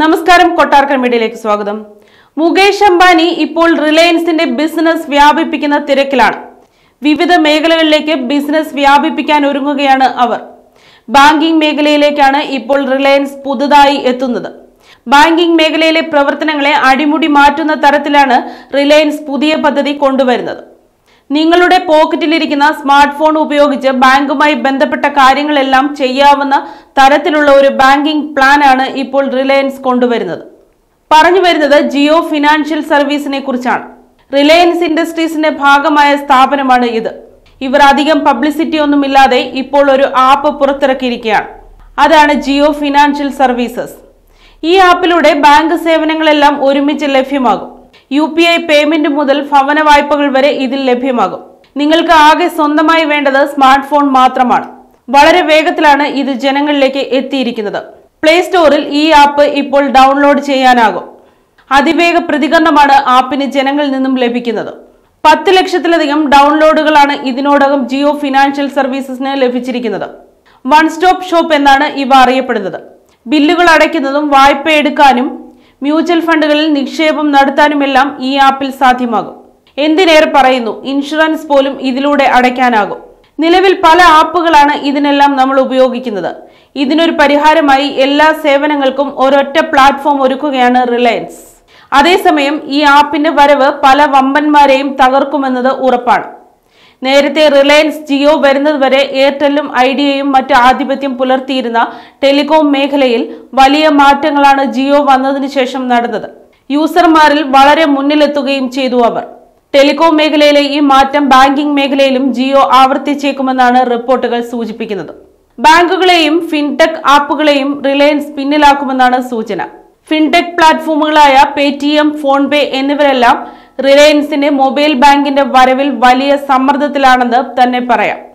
നമസ്കാരം കൊട്ടാർക്കൻ മീഡിയയിലേക്ക് സ്വാഗതം മുകേഷ് അംബാനി ഇപ്പോൾ റിലയൻസിന്റെ ബിസിനസ് വ്യാപിപ്പിക്കുന്ന തിരക്കിലാണ് വിവിധ മേഖലകളിലേക്ക് ബിസിനസ് വ്യാപിപ്പിക്കാൻ ഒരുങ്ങുകയാണ് അവർ ബാങ്കിംഗ് മേഖലയിലേക്കാണ് ഇപ്പോൾ റിലയൻസ് പുതുതായി എത്തുന്നത് ബാങ്കിംഗ് മേഖലയിലെ പ്രവർത്തനങ്ങളെ അടിമുടി മാറ്റുന്ന തരത്തിലാണ് റിലയൻസ് പുതിയ പദ്ധതി കൊണ്ടുവരുന്നത് നിങ്ങളുടെ പോക്കറ്റിലിരിക്കുന്ന സ്മാർട്ട് ഫോൺ ഉപയോഗിച്ച് ബാങ്കുമായി ബന്ധപ്പെട്ട കാര്യങ്ങളെല്ലാം ചെയ്യാവുന്ന തരത്തിലുള്ള ഒരു ബാങ്കിംഗ് പ്ലാനാണ് ഇപ്പോൾ റിലയൻസ് കൊണ്ടുവരുന്നത് പറഞ്ഞു വരുന്നത് ജിയോ ഫിനാൻഷ്യൽ സർവീസിനെ കുറിച്ചാണ് റിലയൻസ് ഇൻഡസ്ട്രീസിന്റെ ഭാഗമായ സ്ഥാപനമാണ് ഇത് ഇവർ അധികം പബ്ലിസിറ്റി ഒന്നുമില്ലാതെ ഇപ്പോൾ ഒരു ആപ്പ് പുറത്തിറക്കിയിരിക്കുകയാണ് അതാണ് ജിയോ ഫിനാൻഷ്യൽ സർവീസസ് ഈ ആപ്പിലൂടെ ബാങ്ക് സേവനങ്ങളെല്ലാം ഒരുമിച്ച് ലഭ്യമാകും യു പി ഐ പേയ്മെന്റ് മുതൽ ഭവന വായ്പകൾ വരെ ഇതിൽ ലഭ്യമാകും നിങ്ങൾക്ക് ആകെ സ്വന്തമായി വേണ്ടത് സ്മാർട്ട് ഫോൺ മാത്രമാണ് വളരെ വേഗത്തിലാണ് ഇത് ജനങ്ങളിലേക്ക് എത്തിയിരിക്കുന്നത് പ്ലേ സ്റ്റോറിൽ ഈ ആപ്പ് ഇപ്പോൾ ഡൗൺലോഡ് ചെയ്യാനാകും അതിവേഗ പ്രതികരണമാണ് ആപ്പിന് ജനങ്ങളിൽ നിന്നും ലഭിക്കുന്നത് പത്ത് ലക്ഷത്തിലധികം ഡൗൺലോഡുകളാണ് ഇതിനോടകം ജിയോ ഫിനാൻഷ്യൽ സർവീസസിന് ലഭിച്ചിരിക്കുന്നത് വൺ സ്റ്റോപ്പ് ഷോപ്പ് എന്നാണ് ഇവ അറിയപ്പെടുന്നത് ബില്ലുകൾ അടയ്ക്കുന്നതും വായ്പ എടുക്കാനും മ്യൂച്വൽ ഫണ്ടുകളിൽ നിക്ഷേപം നടത്താനുമെല്ലാം ഈ ആപ്പിൽ സാധ്യമാകും എന്തിനേറെ പറയുന്നു ഇൻഷുറൻസ് പോലും ഇതിലൂടെ അടയ്ക്കാനാകും നിലവിൽ പല ആപ്പുകളാണ് ഇതിനെല്ലാം നമ്മൾ ഉപയോഗിക്കുന്നത് ഇതിനൊരു പരിഹാരമായി എല്ലാ സേവനങ്ങൾക്കും ഒരൊറ്റ പ്ലാറ്റ്ഫോം ഒരുക്കുകയാണ് റിലയൻസ് അതേസമയം ഈ ആപ്പിന്റെ വരവ് പല വമ്പന്മാരെയും തകർക്കുമെന്നത് ഉറപ്പാണ് നേരത്തെ റിലയൻസ് ജിയോ വരുന്നതുവരെ എയർടെല്ലും ഐഡിയയും മറ്റ് ആധിപത്യം പുലർത്തിയിരുന്ന ടെലികോം മേഖലയിൽ വലിയ മാറ്റങ്ങളാണ് ജിയോ വന്നതിന് ശേഷം നടന്നത് യൂസർമാരിൽ വളരെ മുന്നിലെത്തുകയും ചെയ്തു അവർ ടെലികോം മേഖലയിലെ ഈ മാറ്റം ബാങ്കിംഗ് മേഖലയിലും ജിയോ ആവർത്തിച്ചേക്കുമെന്നാണ് റിപ്പോർട്ടുകൾ സൂചിപ്പിക്കുന്നത് ബാങ്കുകളെയും ഫിൻടെക് ആപ്പുകളെയും റിലയൻസ് പിന്നിലാക്കുമെന്നാണ് സൂചന ഫിൻടെക് പ്ലാറ്റ്ഫോമുകളായ പേടിഎം ഫോൺപേ എന്നിവരെല്ലാം റിലയൻസിന്റെ മൊബൈൽ ബാങ്കിന്റെ വരവിൽ വലിയ സമ്മർദ്ദത്തിലാണെന്ന് തന്നെ പറയാം